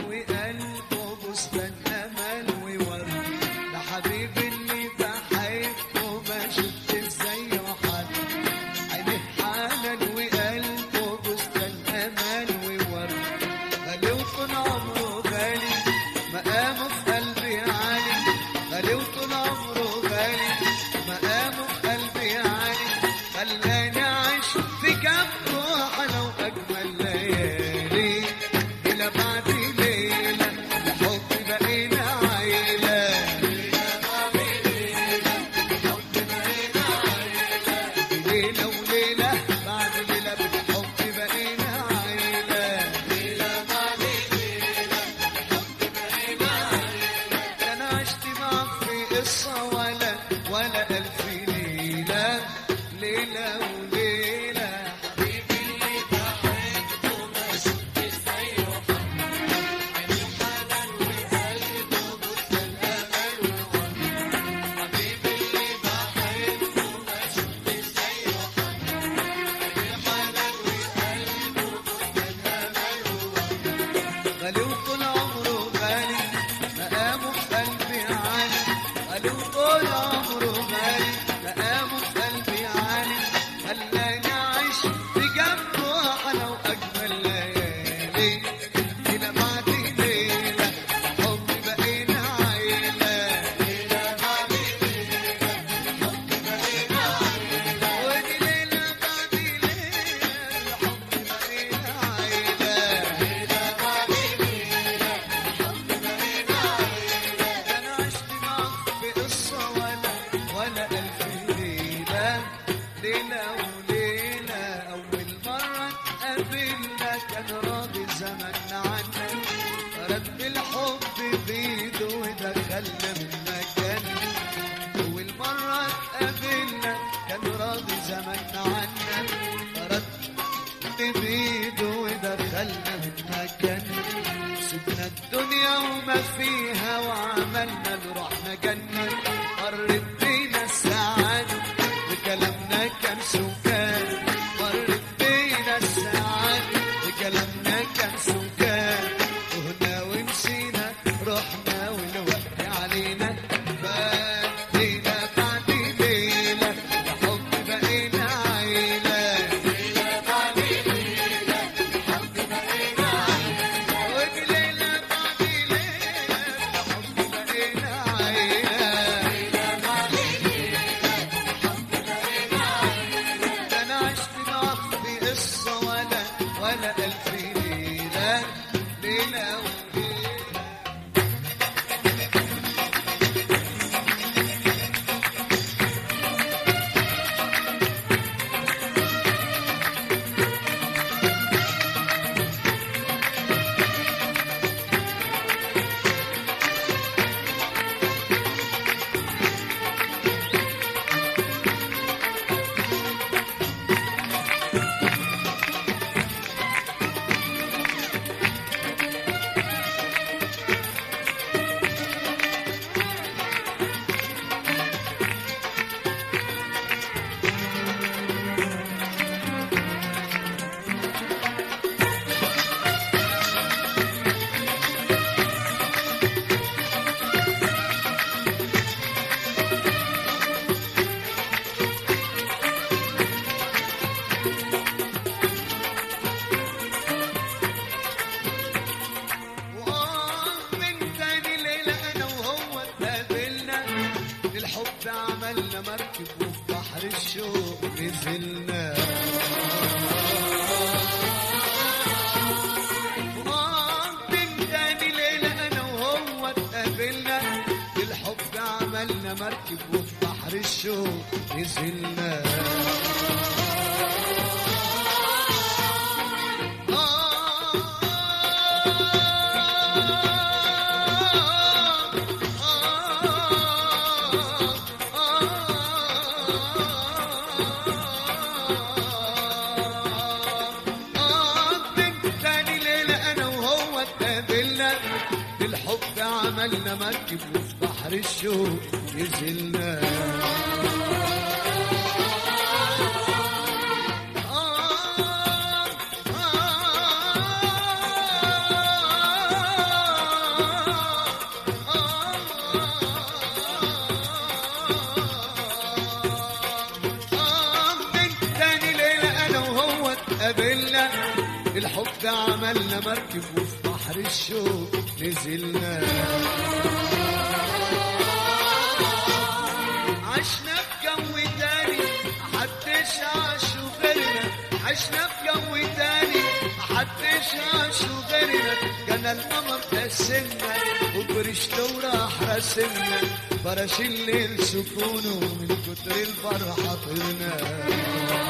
وقلبه بستان امل وورد ده حبيبي اللي بحبه ما شفت زيه حد عينيه حنان وقلبه بستان امل وورد غالي وطول عمره غالي مقامه في قلبي عالي غالي وطول عمره غالي مقامه في قلبي عالي خلاني اعيش في جنبه احلى واجمل ليالي ليله بعد ليله الحب بقينا عيله ليله وليله بعد ليله بالحب بقينا عيله انا عشت معك في قصه ولا ولا الف ليله ليله وليله حبيبي اللي بحبه ما شفت زيه عيني حنان وقلبه بستان امل حبيبي اللي بحبه ما شفت زيه عيني حنان وقلبه بستان امل غالي وطول عمره غالي مقامه في قلبي عالي غالي وطول عمره غالي مقامه في قلبي عالي خلاني اعيش في جنبه احلى واجمل ليالي ليله بعد ليله حب بقينا عيله ليله بعد ليله حب بقينا عيله ودي ليله بعد ليله الحب بقينا عيله ليله بعد ليله الحب بقينا عيله انا عشت معك في قصه ولا ولا الف ليله ليله وليله اول مره قابلنا كان راضي زماننا عنا رد الحب بيده ودخلنا من مكاننا أول مرة اتقابلنا كان راضي زماننا عنا رد بيده ودخلنا من مكاننا سبنا الدنيا وما فيها وعملنا لروحنا جنة مرت بينا الساعات وكلامنا كان سكان مرت بينا الساعات وكلامنا كان سكان وهنا ومشينا رحنا والوقت علينا فليلة بعد ليلة الحب بقينا عيلة ليلة بعد ليلة الحب بقينا عيلة وليلة بعد ليلة الحب بقينا عيلة ليلة بعد ليلة الحب بقينا عيلة ده أنا عشت معاك في قصة ولا ولا ألف ليلة ليلة وليلة وآه من تاني ليلة أنا وهو اتقابلنا الحب عملنا مركب وفي بحر الشوق نزلنا وآه من تاني ليلة أنا وهو اتقابلنا الحب عملنا مركب وفي بحر الشوق نزلنا تاني ليلة أنا وهو اتقابلنا بالحب عملنا مركب وفي بحر الشوق نزلنا آه الحب عملنا مركب وفي بحر الشوق نزلنا عشنا في جو تاني محدش عاش غيرنا عشنا في جو تاني محدش عاش غيرنا كان القمر دسنا وبرشت وراح رسمنا فرش الليل سكونه من كتر الفرحة طرنا